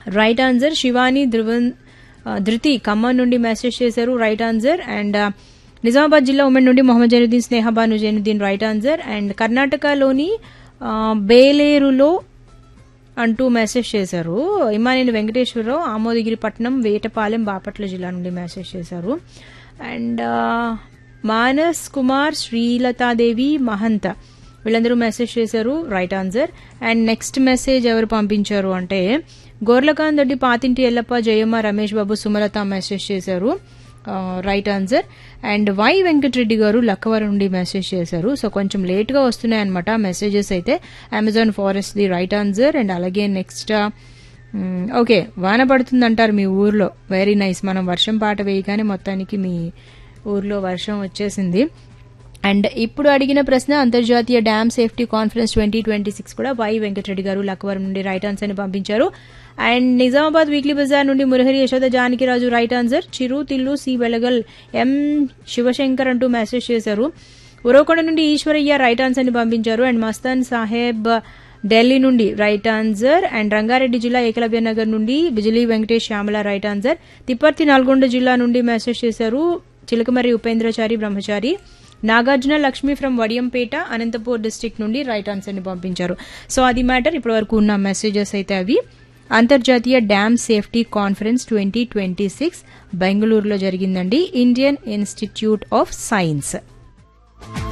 right answer Shivani Dhruvan ఆ, ధృతి ఖమ్మం నుండి మెసేజ్ చేశారు రైట్ ఆన్సర్ అండ్ ఆ, నిజామాబాద్ జిల్లా ఉమెన్ నుండి Mohammed Zainuddin Snehabanu Zainuddin right answer and కర్ణాటకలోని ఆ, బేలేరులో అంటూ మెసేజ్ చేశారు ఇమానేని వెంకటేశ్వరరావు ఆమోదగిరి పట్నం వేటపాలెం బాపట్ల జిల్లా నుండి మెసేజ్ చేశారు అండ్ ఆ, మానస్ కుమార్ శ్రీలతాదేవి మహంత వీళ్ళందరూ మెసేజ్ చేశారు right answer and next message ఎవరు పంపించారు అంటే గోర్లకాంత్ రెడ్డి పాతింటి ఎల్లప్ప జయమ్మ రమేష్ బాబు సుమలత మెసేజ్ చేశారు right answer and Y Venkatareddy garu Lakkavaram నుండి మెసేజ్ చేశారు సో కొంచెం లేట్గా వస్తున్నాయి అనమాట మెసేజెస్ అయితే Amazon forest the right answer and అలాగే నెక్స్ట్ ఓకే వాన పడుతుందంటారు మీ ఊర్లో వెరీ నైస్ మనం వర్షం పాట వేయగానే మొత్తానికి మీ ఊర్లో వర్షం వచ్చేసింది అండ్ ఇప్పుడు అడిగిన ప్రశ్న అంతర్జాతీయ dam safety conference twenty twenty six కూడా వై వెంకటరెడ్డి గారు లక్కవరం నుండి రైట్ ఆన్సర్ ని పంపించారు అండ్ నిజామాబాద్ వీక్లీ బజార్ నుండి Murahari Yashoda Janakiraju right answer Chiru Tillu C Velagal M Sivashankar అంటూ మెసేజ్ చేశారు ఉరవకొండ నుండి ఈశ్వరయ్య రైట్ ఆన్సర్ ని పంపించారు అండ్ మస్తాన్ సాహెబ్ ఢిల్లీ నుండి రైట్ ఆన్సర్ అండ్ రంగారెడ్డి జిల్లా ఏకలవ్య నగర్ నుండి బిజిలీ వెంకటేష్ శ్యామల రైట్ ఆన్సర్ తిప్పర్తి నల్గొండ జిల్లా నుండి మెసేజ్ చేశారు చిలకమర్రి ఉపేంద్రచారి బ్రహ్మచారి నాగార్జున లక్ష్మి ఫ్రమ్ వడియంపేట అనంతపూర్ డిస్టిక్ నుండి రైట్ ఆన్సర్ ని పంపించారు సో అది మ్యాటర్ ఇప్పటి వరకు ఉన్న మెసేజెస్ అయితే అవి అంతర్జాతీయ dam safety conference twenty twenty six బెంగళూరులో జరిగిందండి ఇండియన్ ఇన్స్టిట్యూట్ ఆఫ్ సైన్స్